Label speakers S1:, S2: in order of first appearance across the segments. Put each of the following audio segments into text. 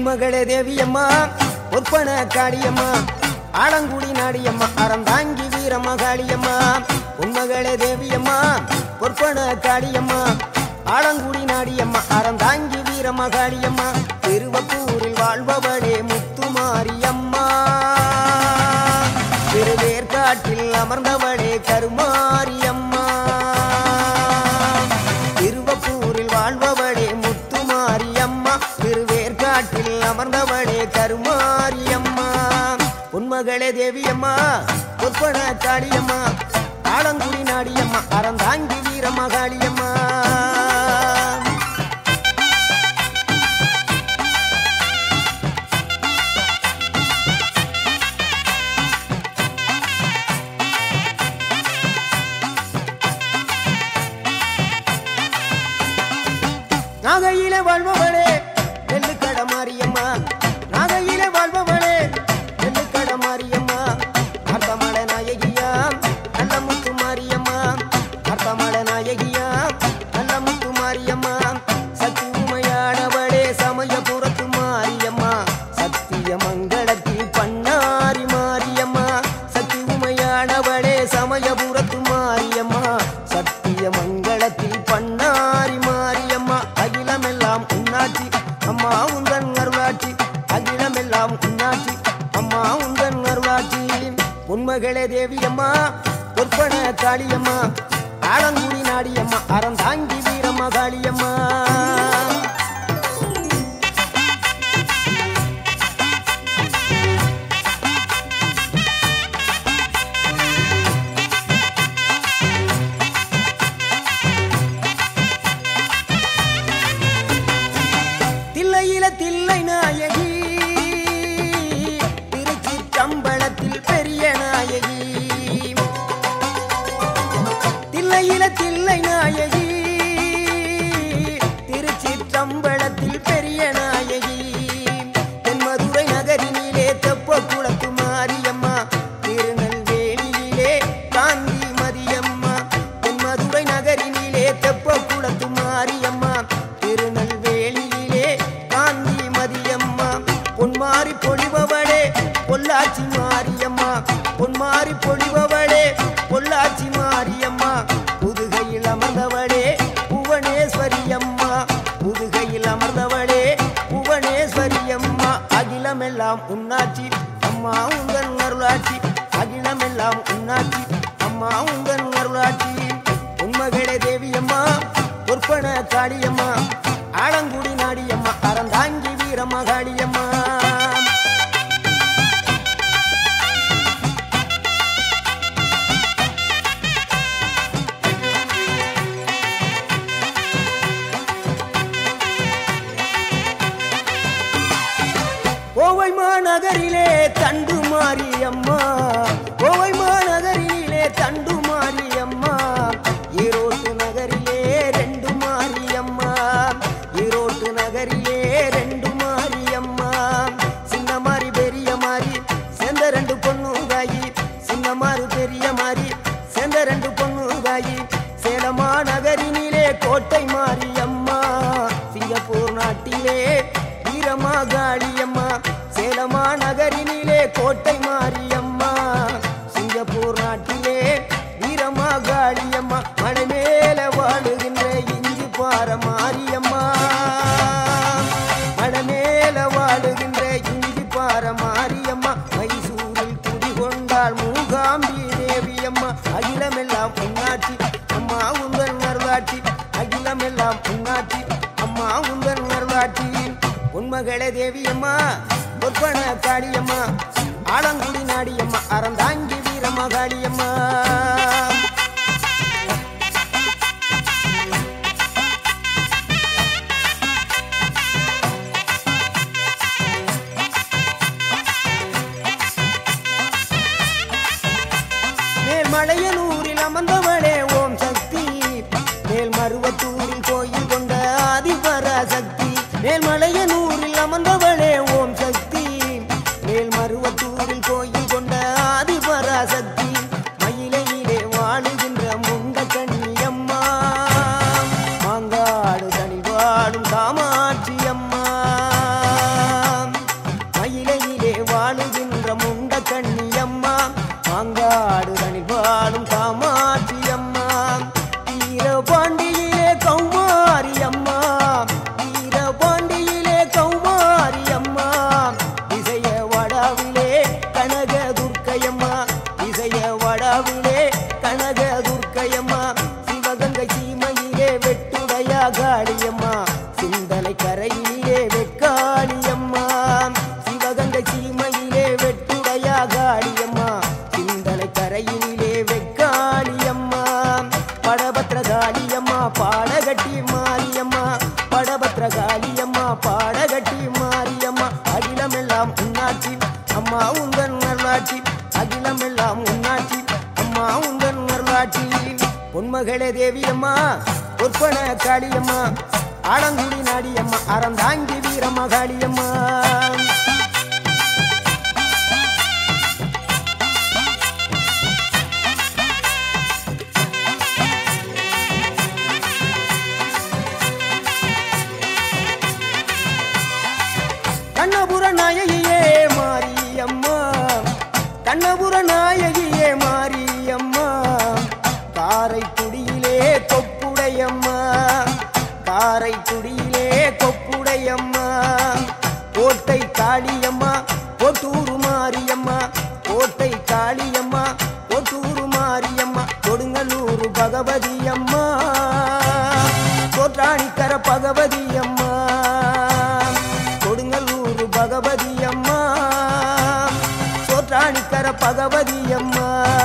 S1: பொன்மகளே தேவியம்மா ஒற்பன காளியம்மா ஆலங்குடி நாடியம்மா அறந்தாங்கி வீரம்மா காளியம்மா பொன்மகளே தேவியம்மா ஒற்பன காளியம்மா ஆலங்குடி நாடியம்மா அறந்தாங்கி வீரம்மா காளியம்மா திருவப்பூரில் வாழ்பவளே முத்துமாரியம்மா திருவேற்காட்டில் அமர்ந்தவளே கருமாரியம்மா திருவப்பூரில் வாழ்பவளே முத்துமாரியம்மா திருவேற்காட்டில் அமர்ந்தவளே கருமாரியம்மா உன்மகளே தேவியம்மா பொற்பன காளியம்மா ஆலங்குடி நாடியம்மா அறந்தாங்கி வீரம்மா காளியம்மா நாகையில வாழ்பவளே நெல்லுக்கட மாரியம்மா நாகையில வாழ்பவளே நெல்லுக்கட மாரியம்மா அர்த்தமட நாயகியா நல்ல முத்து மாரியம்மா அர்த்தமட நாயகியா நல்ல முத்து மாரியம்மா சக்தி உமையானவளே சமயபுரத்து மாரியம்மா சத்திய மங்களத்தில் பண்ணாரி மாரியம்மா சக்தி உமையானவளே சமயபுரத்து மாரியம்மா சத்திய மங்களத்தில் பண்ணாரி மாரியம்மா அகிலமெல்லாம் உன்னாட்சி அம்மா உந்தன் அருளாட்சி அகிலமெல்லாம் உன்னாட்சி அம்மா உந்தன் அருளாட்சி உண்மகளே தேவியம்மா பொற்பன காளியம்மா ஆலங்குடி நாடியம்மா அறந்தாங்கி வீரம்மா காளியம்மா தில்லையில தில்லை நாயகி திருச்சி கம்பளத்தில் பெரிய நாயகி தில்லையில தில்லை நாயகி திருச்சி கம்பளத்தில் பெரிய நாயகி தென்மதுரை நகரினிலே தெப்ப குளத்து மாரியம்மா திருநெல்வேலியிலே காந்தி மதியம்மா தென்மதுரை நகரினிலே தெப்ப குளத்து மாரியம்மா திருநெல்வேலியிலே காந்தி மதியம்மா பொன்மாரி பொழிபவளே பொள்ளாச்சி மாரியம்மா பொன்மாரி பொழிபவளே பொள்ளாச்சி மாரியம்மா புதுகையில் அமர்ந்தவளே புவனேஸ்வரியம்மா புதுகையில் அமர்ந்தவளே புவனேஸ்வரியம்மா அகிலமெல்லாம் உன்னாட்சி அம்மா உங்கள் அருளாட்சி அகிலமெல்லாம் உன்னாட்சி அம்மா உங்கள் அருளாட்சி உண்மகளே தேவியம்மா பொற்பன காளியம்மா ஆலங்குடி நாடியம்மா அறந்தாங்கி வீரம்மா காளியம்மா கோவை மாநகரிலே தண்டு மாரியம்மா கோவை மாநகரிலே தண்டு மாரியம்மா ஈரோட்டு நகரிலே ரெண்டு மாரியம்மா ஈரோட்டு நகரிலே ரெண்டு மாரியம்மா சின்ன மாறி பெரிய மாறி சேர்ந்த ரெண்டு பொண்ணு தாயி சின்ன மாறு பெரிய மாறி சேர்ந்த ரெண்டு பொண்ணு தாயி சேலமா நகரினிலே கோட்டை மாரியம்மா சிங்கப்பூர் நாட்டிலே வீரமா காளியம்மா சேலமா நகரினிலே கோட்டை மாரியம்மா சிங்கப்பூர் நாட்டிலே வீரமா காளியம்மா மலை மேல வாழுகின்ற இஞ்சி பார மாரியம்மா மலை மேல வாழுகின்ற இஞ்சி பார மாரியம்மா மைசூரில் குடிகொண்டாள் மூகாம்பி தேவியம்மா அகிலமெல்லாம் உன்னாட்சி அம்மா உங்கள் அருளாட்சி அகிலமெல்லாம் உன்னாட்சி அம்மா உங்கள் அருளாட்சி உண்மகளே தேவியம்மா பொற்பன காளியம்மா ஆலங்குடி நாடியம்மா அறந்தாங்கி வீரம்மா காளியம்மா மேல்மலையனூரில் அமர்ந்தவளே ஓம் சக்தி மேல்மருவத்தூரில் கோயில் கொண்ட ஆதிபராசக்தி மேல்மலையனூரில் அமர்ந்தவளே ஓம் சக்தி மேல்மருவத்தூரில் கோயில் கொண்ட ஆதிபராசக்தி மயிலையிலே வாழுகின்ற முண்ட கண்ணியம்மா மாங்காடு தனிவாடும் காமாட்சி அம்மா பொன்மகளே தேவியம்மா பொற்பன காளியம்மா ஆலங்குடி நாடியம்மா அறந்தாங்கி வீரம்மா காளியம்மா கண்ணபுர நாயகியே மாரியம்மா கண்ணபுர நாயகியே மாரியம்மா காரைக்குடியிலே கொப்புடையம்மா காரைக்குடியிலே கொப்புடையம்மா கோட்டை காளியம்மா கோட்டூரு மாரியம்மா கோட்டை காளியம்மா கோட்டூரு மாரியம்மா கொடுங்கல்லூர் பகவதி அம்மா தோற்றாணிக்கர பகவதி அம்மா கொடுங்கல்லூர் பகவதி அம்மா சோற்றாணிக்கர பகவதி அம்மா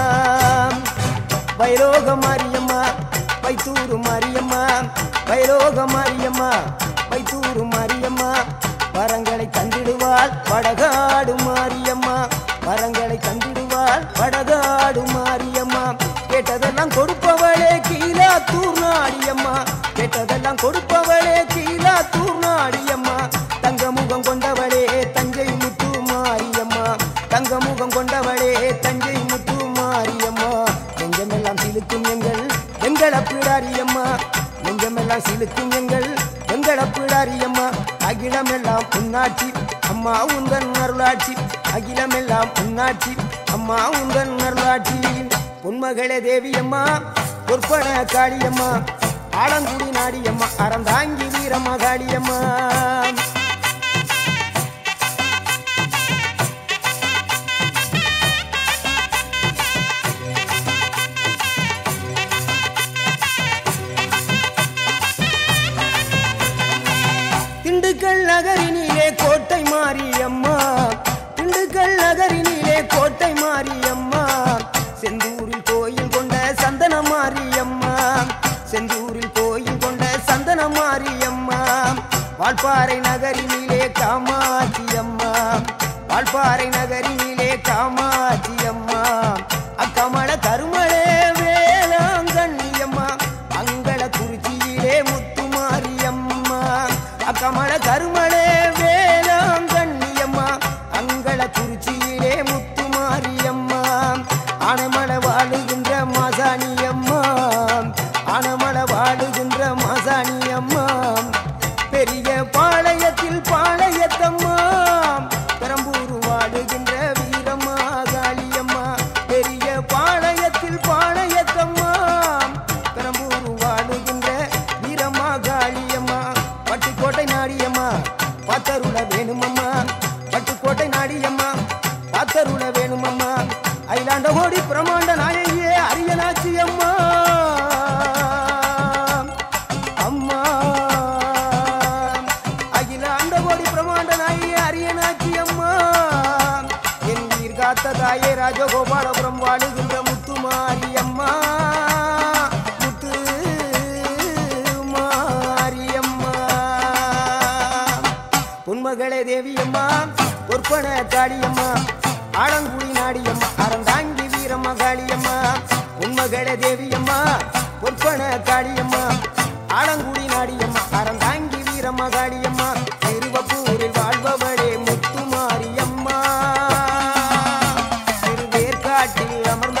S1: வைரோக மாரியம்மா வைத்தூரு மாரியம்மா வைரோக மாரியம்மா வைத்தூரு மாரியம்மா வரங்களை தந்திடுவாள் வடகாடு மாரியம்மா வரங்களை தந்திடுவாள் வடகாடு மாரியம்மா கேட்டதெல்லாம் கொடுப்பவளே கீழா தூர்நாடியம்மா கேட்டதெல்லாம் கொடுப்பவளே கீழா தூர்நாடியம்மா தங்க முகம் கொண்டவளே தஞ்சை முத்து மாரியம்மா தங்க முகம் கொண்டவளே தஞ்சை முத்து மாரியம்மா நெஞ்சமெல்லாம் சிலுக்கும் எங்கள் எங்கள பிடாரியம்மா நெஞ்சமெல்லாம் சிலுக்கும் எங்கள் எங்கள பிடாரியம்மா அகிலமெல்லாம் உன்னாட்சி அம்மா உந்தன் அருளாட்சி அகிலமெல்லாம் உன்னாட்சி அம்மா உந்தன் அருளாட்சி உன்மகளே தேவியம்மா பொற்பன காளியம்மா ஆலங்குடி நாடியம்மா அறந்தாங்கி வீரம்மா காளியம்மா திண்டுக்கல் நகரினிலே கோட்டை மாரியம்மா திண்டுக்கல் நகரினிலே கோட்டை மாரியம்மா செந்தூரில் கோயில் கொண்ட சந்தன மாரியம்மா செந்தூரில் கோயில் கொண்ட சந்தன மாரியம்மா வால்பாறை நகரினிலே காமாட்சி அம்மா வால்பாறை நகரினிலே காமாட்சி அம்மா அக்கமல கருமளே வேளாங்கண்ணியம்மா அங்கள குறிச்சியிலே முத்துமாரியம்மா அக்கமல கருமளே வேளாங்கண்ணியம்மா அங்கள குறிச்சியிலே முத்துமாரியம்மா ஆனமல வாழுகின்ற மாசாணியம்மா ஆனமல வாழுகின்ற மாசாணியம்மா பெரிய பாளையத்தில் பாளையத்தம்மா பெரம்பூர் வாழுகின்ற வீரம்மா காளியம்மா பெரிய பாளையத்தில் பாளையத்தம்மா பெரம்பூர் வாழுகின்ற வீரம்மா காளியம்மா பட்டுக்கோட்டை நாடியம்மா பாத்தருள வேணுமம்மா பட்டுக்கோட்டை நாடியம்மா பாத்தருள வேணுமம்மா அயிலாண்ட கோடி பிரமாண்ட நாயகியே அரியனாச்சி அம்மா அம்மா அகில அந்த கோடி பிரமாண்ட நாயகியே அரியனாச்சி அம்மா என் உயிர் காத்த தாயே ராஜகோபாலபுரம் வாழுகின்ற முத்துமாரி அம்மா முத்து மாரியம்மா உன்மகளே தேவியம்மா பொற்பன காளியம்மா ஆலங்குடி நாடியம்மா அறந்தாங்கி வீரம்மா காளியம்மா உன்மகளே தேவியம்மா பொற்பன காளியம்மா ஆலங்குடி நாடியம்மா அறந்தாங்கி வீரம்மா காளியம்மா திருவப்பூரில் வாழ்பவளே முத்துமாரியம்மா திருவேற்காட்டில் அமர்ந்த